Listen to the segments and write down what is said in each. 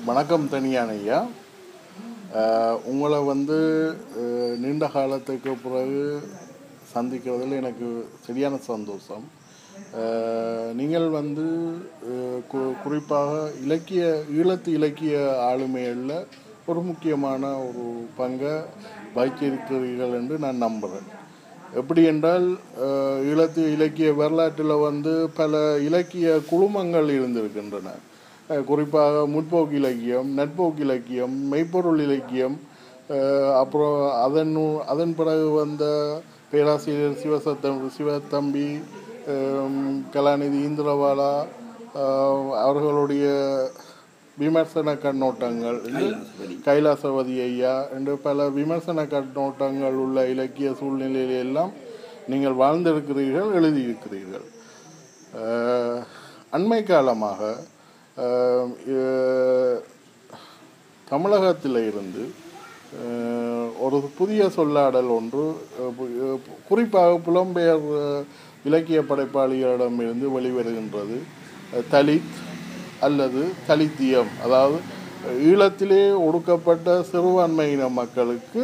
வணக்கம் தனியான ஐயா அஹ், உங்களை வந்து அஹ், நீண்ட காலத்துக்கு பிறகு சந்திக்கிறதுல எனக்கு சரியான சந்தோஷம் அஹ், நீங்கள் வந்து அஹ், கு- குறிப்பாக இலக்கிய ஈழத்து இலக்கிய ஆளுமைகளில் ஒரு முக்கியமான ஒரு பங்கை வகிச்சிருக்கிறீர்கள் என்று நான் நம்புகிறேன் எப்படி என்றால் அஹ், ஈழத்து இலக்கிய வரலாற்றில் வந்து பல இலக்கிய குழுமங்கள் இருந்திருக்கின்றன அஹ், குறிப்பாக முற்போக்கு இலக்கியம் நட்போக்கு இலக்கியம் மெய்ப்பொருள் இலக்கியம் அஹ், அப்புறம் அதன் அதன் பிறகு வந்த பேராசிரியர் சிவசத்தம் சிவத்தம்பி அஹ், கலாநிதி இந்திரபாலா அஹ், அவர்களுடைய விமர்சன கண்ணோட்டங்கள் என்று கைலாசவதி ஐயா என்று பல விமர்சன கண்ணோட்டங்கள் உள்ள இலக்கிய சூழ்நிலையில எல்லாம் நீங்கள் வாழ்ந்திருக்கிறீர்கள் எழுதியிருக்கிறீர்கள் அஹ், அண்மை காலமாக அஹ், அஹ், தமிழகத்தில் இருந்து அஹ், ஒரு புதிய சொல்லாடல் ஒன்று அஹ், பு- அஹ், குறிப்பாக புலம்பெயர் அஹ், இலக்கிய படைப்பாளிகளிடமிருந்து வெளிவருகின்றது அஹ், தலித் அல்லது தலித்தியம் அதாவது ஈழத்திலே ஒடுக்கப்பட்ட சிறுபான்மையின மக்களுக்கு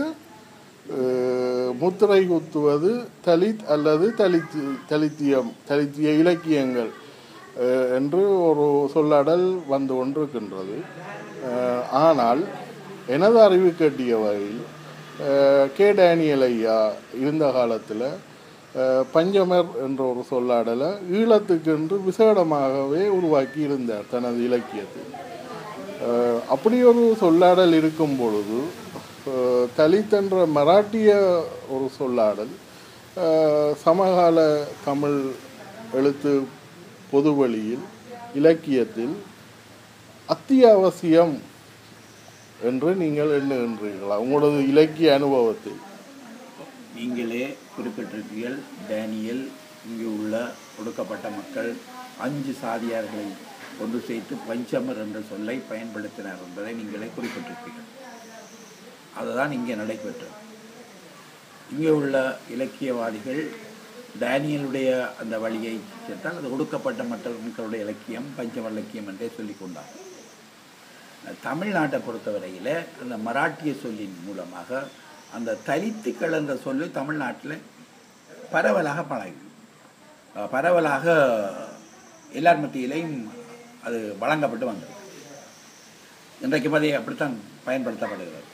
அஹ், முத்திரை குத்துவது தலித் அல்லது தலித் தலித்தியம் தலித்திய இலக்கியங்கள் அஹ், என்று ஒரு சொல்லாடல் வந்து கொண்டிருக்கின்றது அஹ், ஆனால் எனது அறிவு கட்டிய வகையில் அஹ், கே டேனியல் ஐயா இருந்த காலத்தில் பஞ்சமர் என்ற ஒரு சொல்லாடலை ஈழத்துக்கென்று விசேடமாகவே உருவாக்கி இருந்தார் தனது இலக்கியத்தில் அஹ், அப்படி ஒரு சொல்லாடல் இருக்கும் பொழுது அஹ், தலித் என்ற மராட்டிய ஒரு சொல்லாடல் அஹ், சமகால தமிழ் எழுத்து பொதுவழியில் இலக்கியத்தில் அத்தியாவசியம் என்று நீங்கள் எண்ணுகின்றீர்களா உங்களது இலக்கிய அனுபவத்தில் நீங்களே குறிப்பிட்டிருப்பீர்கள் டேனியல் இங்கு உள்ள ஒடுக்கப்பட்ட மக்கள் அஞ்சு சாதியார்களை ஒன்று சேர்த்து பஞ்சமர் என்ற சொல்லை பயன்படுத்தினார் என்பதை நீங்களே குறிப்பிட்டிருப்பீர்கள் அதுதான் இங்கே நடைபெற்றது இங்கே உள்ள இலக்கியவாதிகள் டேனியலுடைய அந்த வழியை சென்றால் அது ஒடுக்கப்பட்ட மக்கள் மக்களுடைய இலக்கியம் பஞ்சமர் இலக்கியம் என்றே சொல்லிக் கொண்டார் தமிழ்நாட்டை பொறுத்தவரையில் அந்த மராட்டிய சொல்லின் மூலமாக அந்த தலித்துக்கள் என்ற சொல்லு தமிழ்நாட்டில் பரவலாக பழகி அஹ் பரவலாக எல்லார் மத்தியிலையும் அது வழங்கப்பட்டு வந்தது இன்றைக்கு அதை அப்படித்தான் பயன்படுத்தப்படுகிறது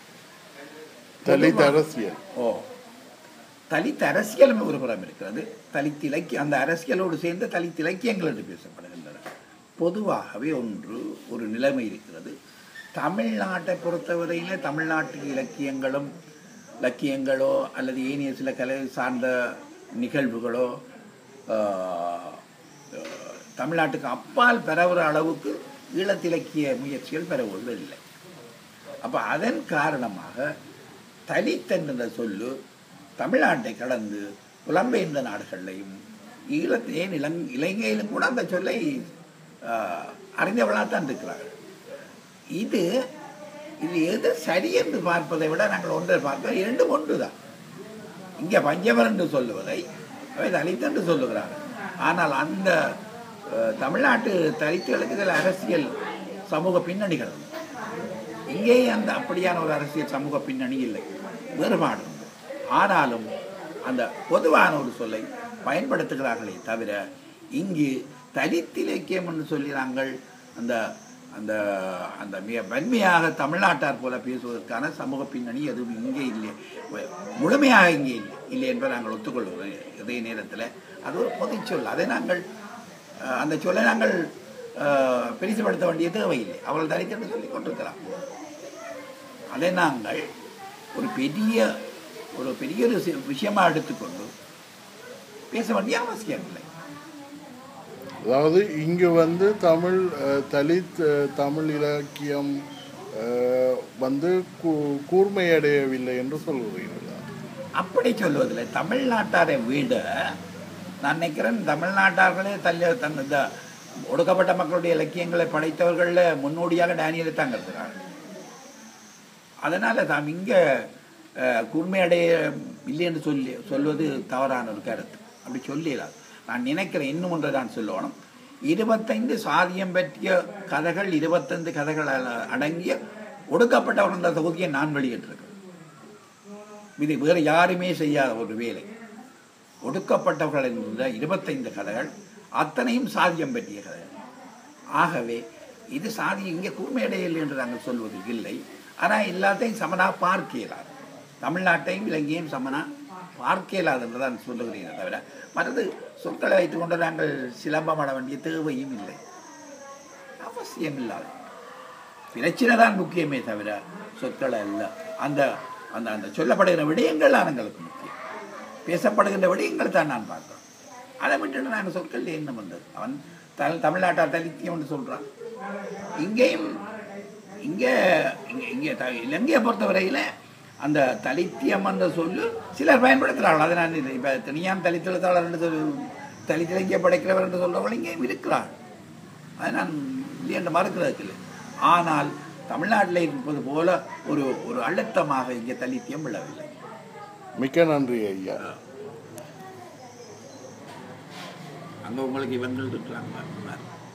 தலித் அரசியல் ஓ தலித் அரசியலும் ஒரு புறம் இருக்கிறது தலித் இலக்கிய அந்த அரசியலோடு சேர்ந்து தலித் இலக்கியங்கள் என்று பேசப்படுகின்றன பொதுவாகவே ஒன்று ஒரு நிலைமை இருக்கிறது தமிழ்நாட்டை பொறுத்தவரையிலே தமிழ்நாட்டு இலக்கியங்களும் இலக்கியங்களோ அல்லது ஏனைய சில கலை சார்ந்த நிகழ்வுகளோ ஆஹ், ஆஹ், தமிழ்நாட்டுக்கு அப்பால் பரவுற அளவுக்கு ஈழத்திலக்கிய முயற்சிகள் பரவுவதில்லை அப்போ அதன் காரணமாக தலித் என்ற சொல்லு தமிழ்நாட்டை கடந்து புலம்பெயர்ந்த நாடுகளிலையும் ஈழத் ஏன் இலங் இலங்கையிலும் கூட அந்த சொல்லை ஆஹ், அறிந்தவளாகத்தான் இருக்கிறார்கள் இது இது எது சரி என்று பார்ப்பதை விட நாங்கள் ஒன்றை பார்க்கிறோம் இரண்டும் ஒன்று தான் இங்கே பஞ்சவர் என்று சொல்லுவதை அவை தலித் என்று சொல்லுகிறார்கள் ஆனால் அந்த அஹ், தமிழ்நாட்டு தலித்துகளுக்கு இதில் அரசியல் சமூக பின்னணிகள் உண்டு. இங்கே அந்த அப்படியான ஒரு அரசியல் சமூக பின்னணி இல்லை வேறுபாடு உண்டு. ஆனாலும் அந்த பொதுவான ஒரு சொல்லை பயன்படுத்துகிறார்களே தவிர இங்கு தலித் இலக்கியம் என்று சொல்லி நாங்கள் அந்த அந்த அந்த மிக வன்மையாக தமிழ்நாட்டார் போல பேசுவதற்கான சமூக பின்னணி எதுவும் இங்கே இல்லை முழுமையாக இங்கே இல்லை இல்லை என்பதை நாங்கள் ஒத்துக்கொள்கிறோம் இதே நேரத்தில் அது ஒரு பொதுச் சொல் அதை நாங்கள் அஹ், அந்த சொல்லை நாங்கள் அஹ், பெரிசுபடுத்த வேண்டிய தேவையில்லை அவர்கள் தலித் என்று சொல்லி கொண்டிருக்கிறார் அதை நாங்கள் ஒரு பெரிய ஒரு பெரிய ஒரு சி- விஷயமா எடுத்துக்கொண்டு பேச வேண்டிய அவசியம் இல்லை அதாவது இங்கு வந்து தமிழ் அஹ், தலித் அஹ், தமிழ் இலக்கியம் அஹ், வந்து கூ- கூர்மையடையவில்லை என்று சொல்கிறீர்களா அப்படி சொல்வதில்லை தமிழ்நாட்டாரை விட நான் நினைக்கிறேன் தமிழ்நாட்டார்களே தள்ள தன் இந்த ஒடுக்கப்பட்ட மக்களுடைய இலக்கியங்களை படைத்தவர்களில் முன்னோடியாக டேனியலை தான் கருதுகிறார்கள் அதனால் தாம் இங்கே கூர்மையடைய இல்லை என்று சொல்லி சொல்வது தவறான ஒரு கருத்து அப்படி சொல்லிடாது நான் நினைக்கிறேன் இன்னும் ஒன்றை நான் சொல்லணும் இருபத்தைந்து சாதியம் பற்றிய கதைகள் இருபத்தைந்து கதைகள் அ- அடங்கிய ஒடுக்கப்பட்டவர் என்ற தொகுதியை நான் வெளியிட்டிருக்கிறேன் இது வேறு யாருமே செய்யாத ஒரு வேலை ஒடுக்கப்பட்டவர்கள் என்ற இருபத்தைந்து கதைகள் அத்தனையும் சாதியம் பற்றிய கதைகள் ஆகவே இது சாதி இங்கே கூர்மையடையில் என்று நாங்கள் சொல்வது இல்லை ஆனால் எல்லாத்தையும் சமனா பார்க்க இயலாது தமிழ்நாட்டையும் இலங்கையும் சமனா பார்க்க இயலாது என்று தான் சொல்லுகிறேன் தவிர மற்றது சொற்களை வைத்துக் கொண்டு நாங்கள் சிலம்பமட வேண்டிய தேவையும் இல்லை அவசியம் இல்லாது பிரச்சனை தான் முக்கியமே தவிர சொற்கள் அல்ல அந்த அந்த அந்த சொல்லப்படுகிற விடயங்கள் தான் எங்களுக்கு முக்கியம் பேசப்படுகின்ற விடயங்கள் தான் நான் பார்க்கிறேன் அதை விட்டுட்டு நாங்கள் சொற்கள் என்ன வந்தது அவன் த தமிழ்நாட்டார் தலித்தியம்னு சொல்கிறான் இங்கேயும் இங்கே இங்கே இங்கே த இலங்கையை பொறுத்தவரையில் அந்த தலித்தியம் என்ற சொல்லு சிலர் பயன்படுத்துகிறார்கள் அதை நான் இப்போ தனியான் தலித்தெழுத்தாளர் என்று சொல்லி தலித்திலங்கிய படைக்கிறவர் என்று சொல்கிறவர்கள் இங்கேயும் இருக்கிறார் அதை நான் இல்லை என்று மறுக்கிறதுக்கு இல்லை ஆனால் தமிழ்நாட்டில் இருப்பது போல ஒரு ஒரு அழுத்தமாக இங்கே தலித்தியம் விழவில்லை மிக்க நன்றி ஐயா அங்கே உங்களுக்கு இவங்கள் இருக்கிறாங்க